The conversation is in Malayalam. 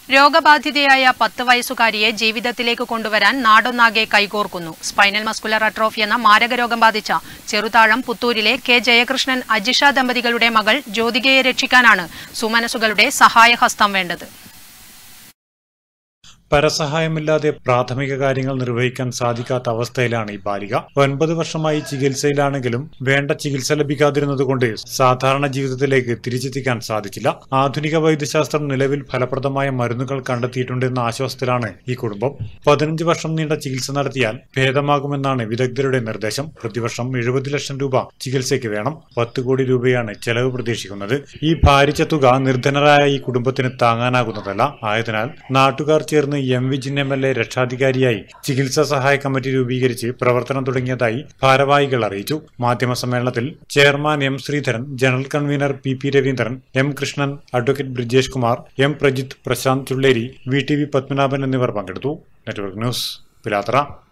രോഗബാധിതയായ പത്ത് വയസ്സുകാരിയെ ജീവിതത്തിലേക്ക് കൊണ്ടുവരാൻ നാടൊന്നാകെ കൈകോർക്കുന്നു സ്പൈനൽ മസ്കുലർ അട്രോഫി എന്ന മാരകരോഗം ബാധിച്ച ചെറുതാഴം പുത്തൂരിലെ കെ ജയകൃഷ്ണൻ അജിഷ ദമ്പതികളുടെ മകൾ ജ്യോതികയെ രക്ഷിക്കാനാണ് സുമനസുകളുടെ സഹായഹസ്തം വേണ്ടത് പരസഹായമില്ലാതെ പ്രാഥമിക കാര്യങ്ങൾ നിർവഹിക്കാൻ സാധിക്കാത്ത അവസ്ഥയിലാണ് ഈ ബാലിക ഒൻപത് വർഷമായി ചികിത്സയിലാണെങ്കിലും വേണ്ട ചികിത്സ ലഭിക്കാതിരുന്നതുകൊണ്ട് സാധാരണ ജീവിതത്തിലേക്ക് തിരിച്ചെത്തിക്കാൻ സാധിച്ചില്ല ആധുനിക വൈദ്യശാസ്ത്രം നിലവിൽ ഫലപ്രദമായ മരുന്നുകൾ കണ്ടെത്തിയിട്ടുണ്ടെന്ന ആശ്വാസത്തിലാണ് ഈ കുടുംബം പതിനഞ്ച് വർഷം നീണ്ട ചികിത്സ നടത്തിയാൽ ഭേദമാകുമെന്നാണ് വിദഗ്ധരുടെ നിർദ്ദേശം പ്രതിവർഷം എഴുപത് ലക്ഷം രൂപ ചികിത്സയ്ക്ക് വേണം പത്ത് കോടി രൂപയാണ് ചെലവ് പ്രതീക്ഷിക്കുന്നത് ഈ ഭാരിച്ച തുക നിർധനരായ ഈ കുടുംബത്തിന് താങ്ങാനാകുന്നതല്ല ആയതിനാൽ നാട്ടുകാർ ചേർന്ന് M Vijin M L A രക്ഷാധികാരിയായി ചികിത്സാ സഹായ കമ്മിറ്റി രൂപീകരിച്ച് പ്രവർത്തനം തുടങ്ങിയതായി ഭാരവാഹികൾ അറിയിച്ചു മാധ്യമ സമ്മേളനത്തിൽ chairman M Sreedharan general convener P P Raveendran M Krishnan advocate Brijesh Kumar M Prajith Prashanth Chulleri V T V Padmanabhan എന്നിവർ പങ്കെടുത്തു നെറ്റ്വർക്ക് ന്യൂസ് പിലാത്ര